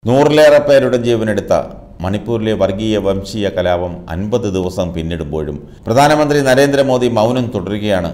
നൂറിലേറെ പേരുടെ ജീവനെടുത്ത മണിപ്പൂരിലെ വർഗീയ വംശീയ കലാപം അൻപത് ദിവസം പിന്നിടുമ്പോഴും പ്രധാനമന്ത്രി നരേന്ദ്രമോദി മൗനം തുടരുകയാണ്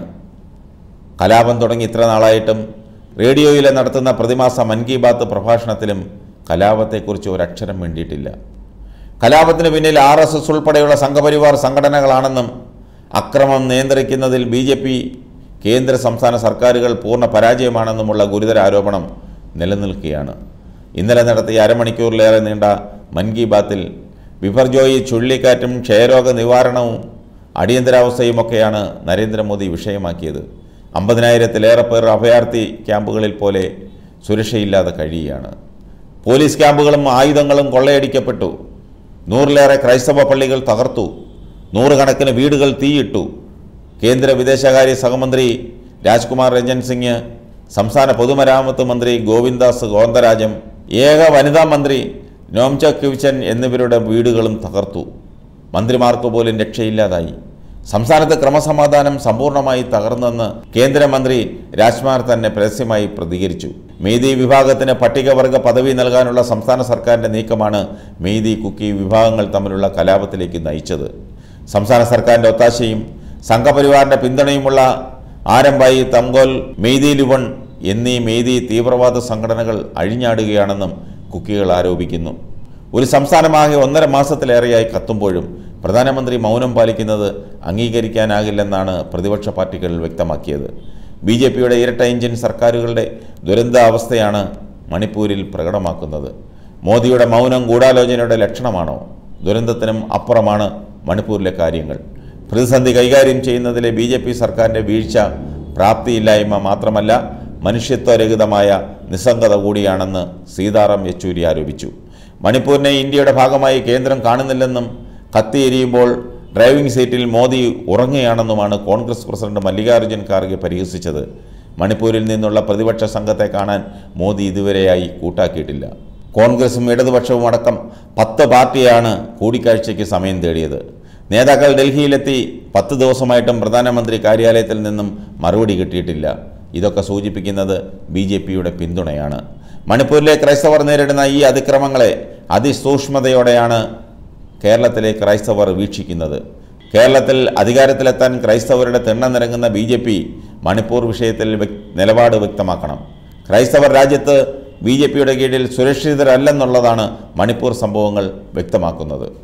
കലാപം തുടങ്ങി ഇത്ര നാളായിട്ടും റേഡിയോയിൽ നടത്തുന്ന പ്രതിമാസ മൻ കി ബാത്ത് പ്രഭാഷണത്തിലും കലാപത്തെക്കുറിച്ച് ഒരക്ഷരം വേണ്ടിയിട്ടില്ല കലാപത്തിന് പിന്നിൽ ആർ എസ് എസ് ഉൾപ്പെടെയുള്ള സംഘപരിവാർ സംഘടനകളാണെന്നും അക്രമം നിയന്ത്രിക്കുന്നതിൽ ബി ജെ പി കേന്ദ്ര സംസ്ഥാന സർക്കാരുകൾ പൂർണ്ണ പരാജയമാണെന്നുമുള്ള ഗുരുതര ആരോപണം നിലനിൽക്കുകയാണ് ഇന്നലെ നടത്തിയ അരമണിക്കൂറിലേറെ നീണ്ട മൻ കി ബാത്തിൽ ബിഫർജോയി ചുഴലിക്കാറ്റും ക്ഷയരോഗ നിവാരണവും അടിയന്തരാവസ്ഥയുമൊക്കെയാണ് നരേന്ദ്രമോദി വിഷയമാക്കിയത് അമ്പതിനായിരത്തിലേറെ പേർ അഭയാർത്ഥി ക്യാമ്പുകളിൽ പോലെ സുരക്ഷയില്ലാതെ കഴിയുകയാണ് പോലീസ് ക്യാമ്പുകളും ആയുധങ്ങളും കൊള്ളയടിക്കപ്പെട്ടു നൂറിലേറെ ക്രൈസ്തവ പള്ളികൾ തകർത്തു നൂറുകണക്കിന് വീടുകൾ തീയിട്ടു കേന്ദ്ര വിദേശകാര്യ സഹമന്ത്രി രാജ്കുമാർ രഞ്ജൻ സിംഗ് സംസ്ഥാന പൊതുമരാമത്ത് മന്ത്രി ഗോവിന്ദാസ് ഗോന്തരാജം ഏക വനിതാ മന്ത്രി നോംച ക്യുച്ചൻ എന്നിവരുടെ വീടുകളും തകർത്തു മന്ത്രിമാർക്ക് പോലും രക്ഷയില്ലാതായി സംസ്ഥാനത്ത് ക്രമസമാധാനം സമ്പൂർണ്ണമായി തകർന്നെന്ന് കേന്ദ്രമന്ത്രി രാജ്കുമാർ തന്നെ പരസ്യമായി പ്രതികരിച്ചു മെയ്തി വിഭാഗത്തിന് പട്ടികവർഗ പദവി നൽകാനുള്ള സംസ്ഥാന സർക്കാരിൻ്റെ നീക്കമാണ് മെയ്തി കുക്കി വിഭാഗങ്ങൾ തമ്മിലുള്ള കലാപത്തിലേക്ക് നയിച്ചത് സംസ്ഥാന സർക്കാരിൻ്റെ ഒത്താശയും സംഘപരിവാറിൻ്റെ പിന്തുണയുമുള്ള ആരംഭായി തംഗോൽ മെയ്തി ലുവൺ എന്നീ മെയ്തി തീവ്രവാദ സംഘടനകൾ അഴിഞ്ഞാടുകയാണെന്നും കുക്കികൾ ആരോപിക്കുന്നു ഒരു സംസ്ഥാനമാകെ ഒന്നര മാസത്തിലേറെയായി കത്തുമ്പോഴും പ്രധാനമന്ത്രി മൗനം പാലിക്കുന്നത് അംഗീകരിക്കാനാകില്ലെന്നാണ് പ്രതിപക്ഷ പാർട്ടികൾ വ്യക്തമാക്കിയത് ബി ജെ പിയുടെ ഇരട്ട എഞ്ചിൻ സർക്കാരുകളുടെ ദുരന്താവസ്ഥയാണ് മണിപ്പൂരിൽ പ്രകടമാക്കുന്നത് മോദിയുടെ മൗനം ഗൂഢാലോചനയുടെ ലക്ഷണമാണോ ദുരന്തത്തിനും അപ്പുറമാണ് മണിപ്പൂരിലെ കാര്യങ്ങൾ പ്രതിസന്ധി കൈകാര്യം ചെയ്യുന്നതിലെ ബി ജെ പി സർക്കാരിൻ്റെ വീഴ്ച പ്രാപ്തിയില്ലായ്മ മാത്രമല്ല മനുഷ്യത്വരഹിതമായ നിസ്സംഗത കൂടിയാണെന്ന് സീതാറാം യെച്ചൂരി ആരോപിച്ചു മണിപ്പൂരിനെ ഇന്ത്യയുടെ ഭാഗമായി കേന്ദ്രം കാണുന്നില്ലെന്നും കത്തിയെരിയുമ്പോൾ ഡ്രൈവിംഗ് സീറ്റിൽ മോദി ഉറങ്ങുകയാണെന്നുമാണ് കോൺഗ്രസ് പ്രസിഡന്റ് മല്ലികാർജ്ജുൻ ഖാർഗെ പരിഹസിച്ചത് മണിപ്പൂരിൽ നിന്നുള്ള പ്രതിപക്ഷ സംഘത്തെ കാണാൻ മോദി ഇതുവരെയായി കൂട്ടാക്കിയിട്ടില്ല കോൺഗ്രസും ഇടതുപക്ഷവും അടക്കം പത്ത് പാർട്ടിയാണ് കൂടിക്കാഴ്ചയ്ക്ക് സമയം തേടിയത് നേതാക്കൾ ഡൽഹിയിലെത്തി പത്ത് ദിവസമായിട്ടും പ്രധാനമന്ത്രി കാര്യാലയത്തിൽ നിന്നും മറുപടി കിട്ടിയിട്ടില്ല ഇതൊക്കെ സൂചിപ്പിക്കുന്നത് ബി ജെ പിയുടെ പിന്തുണയാണ് മണിപ്പൂരിലെ ക്രൈസ്തവർ നേരിടുന്ന ഈ അതിക്രമങ്ങളെ അതിസൂക്ഷ്മതയോടെയാണ് കേരളത്തിലെ ക്രൈസ്തവർ വീക്ഷിക്കുന്നത് കേരളത്തിൽ അധികാരത്തിലെത്താൻ ക്രൈസ്തവരുടെ തിണ്ണ നിരങ്ങുന്ന ബി ജെ പി മണിപ്പൂർ വിഷയത്തിൽ വ്യക്- നിലപാട് വ്യക്തമാക്കണം ക്രൈസ്തവർ രാജ്യത്ത് ബി ജെ പിയുടെ കീഴിൽ സുരക്ഷിതരല്ലെന്നുള്ളതാണ് മണിപ്പൂർ സംഭവങ്ങൾ വ്യക്തമാക്കുന്നത്